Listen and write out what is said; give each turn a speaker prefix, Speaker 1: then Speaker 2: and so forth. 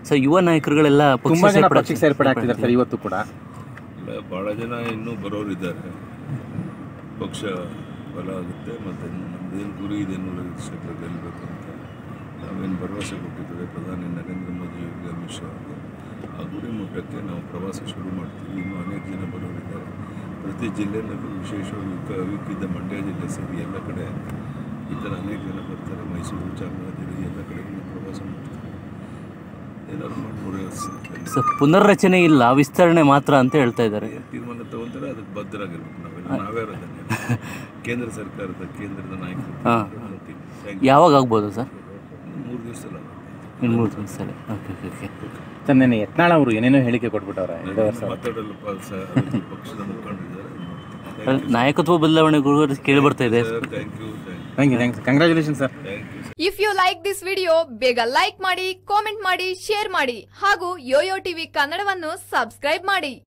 Speaker 1: So ಯುವ ನಾಯಕರುಗಳೆಲ್ಲ ಪಕ್ಷ
Speaker 2: ತುಂಬಾ ಜನ
Speaker 1: ಸೇರ್ಪಡೆ
Speaker 2: ಪಕ್ಷಕ್ಕೆ ಸೇರ್ಪಡೆ ಆಗ್ತಿದ್ದಾರೆ ಸರ್ ಇವತ್ತು ಕೂಡ
Speaker 3: ಇಲ್ಲ ಭಾಳ ಜನ ಇನ್ನೂ ಬರೋರಿದ್ದಾರೆ ಪಕ್ಷ ಬಲ ಆಗುತ್ತೆ ಮತ್ತು ನಮ್ಮದೇನು ಗುರಿ ಇದೆ ನೂರ ಕ್ಷೇತ್ರ ಗೆಲ್ಲಬೇಕು ಅಂತ ನಾವೇನು ಭರವಸೆ ಕೊಟ್ಟಿದ್ದೇವೆ ಪ್ರಧಾನಿ ನರೇಂದ್ರ ಮೋದಿ ಅವರಿಗೆ ಅಮಿತ್ ಶಾ ಅವರಿಗೆ ಆ ಗುರಿ ಮುಟ್ಟಕ್ಕೆ ನಾವು ಪ್ರವಾಸ ಶುರು ಮಾಡ್ತೀವಿ ಇನ್ನೂ ಅನೇಕ ಜನ ಬರೋರಿದ್ದಾರೆ ಪ್ರತಿ ಜಿಲ್ಲೆನಲ್ಲೂ ವಿಶೇಷವಾಗಿ ವಿಕ ವಿಕಿದ್ದ ಮಂಡ್ಯ ಜಿಲ್ಲೆ ಸೇರಿ ಎಲ್ಲ ಕಡೆ ಈ ಥರ ಅನೇಕ ಜನ ಬರ್ತಾರೆ ಮೈಸೂರು ಚಾಮರಾಜನಗರ ಎಲ್ಲ ಕಡೆ ನಾವು ಪ್ರವಾಸ ಮಾಡ್ತೀವಿ ಏನಾದ್ರು ಮಾಡಿ ಮೂರೇ
Speaker 1: ಸೊ ಪುನರ್ರಚನೆ ಇಲ್ಲ ವಿಸ್ತರಣೆ ಮಾತ್ರ ಅಂತ ಹೇಳ್ತಾ ಇದ್ದಾರೆ
Speaker 3: ಏನ್ ತೀರ್ಮಾನ ತಗೊಂತಾರೆ ಅದಕ್ಕೆ ಬದ್ಧರಾಗಿರ್ಬೇಕು ನಾವೆಲ್ಲ ನಾವ್ಯಾರು ಅದನ್ನ ಕೇಂದ್ರ ಸರ್ಕಾರದ ಕೇಂದ್ರದ ನಾಯಕರು
Speaker 1: ಹಾ.
Speaker 3: ಅಂತೀವಿ. Thank you.
Speaker 1: ಯಾವಾಗ ಆಗ್ಬೋದು ಸರ್
Speaker 3: ಮೂರು ದಿವಸದಲ್ಲಿ
Speaker 1: ಇನ್ನು ಮೂರು ದಿವಸದಲ್ಲಿ ಓಕೆ ಓಕೆ ಓಕೆ
Speaker 2: ಸರ್ ನೆನ್ನೆ ಯತ್ನಾಳ್ ಅವರು ಏನೇನೋ ಹೇಳಿಕೆ ಕೊಟ್ಬಿಟ್ಟವ್ರೆ ಎರಡು ವರ್ಷ
Speaker 3: ಮಾತಾಡಲ್ಲಪ್ಪ ಸ- ಅದಕ್ಕೆ ಪಕ್ಷದ ಮುಖಂಡರಿದ್ದಾರೆ
Speaker 1: ನಾಯಕತ್ವ ಬದಲಾವಣೆಗಳು ಕೇಳಿ ಬರ್ತಾ ಇದೆ
Speaker 3: thank you thank
Speaker 2: thank you thank you congratulation sir
Speaker 3: thank you
Speaker 4: if you like this video ಬೇಗ ಲೈಕ್ ಮಾಡಿ ಕಾಮೆಂಟ್ ಮಾಡಿ ಶೇರ್ ಮಾಡಿ ಹಾಗೂ ಯೋಯೋ ಟಿವಿ ಕನ್ನಡವನ್ನು ಸಬ್ಸ್ಕ್ರೈಬ್ ಮಾಡಿ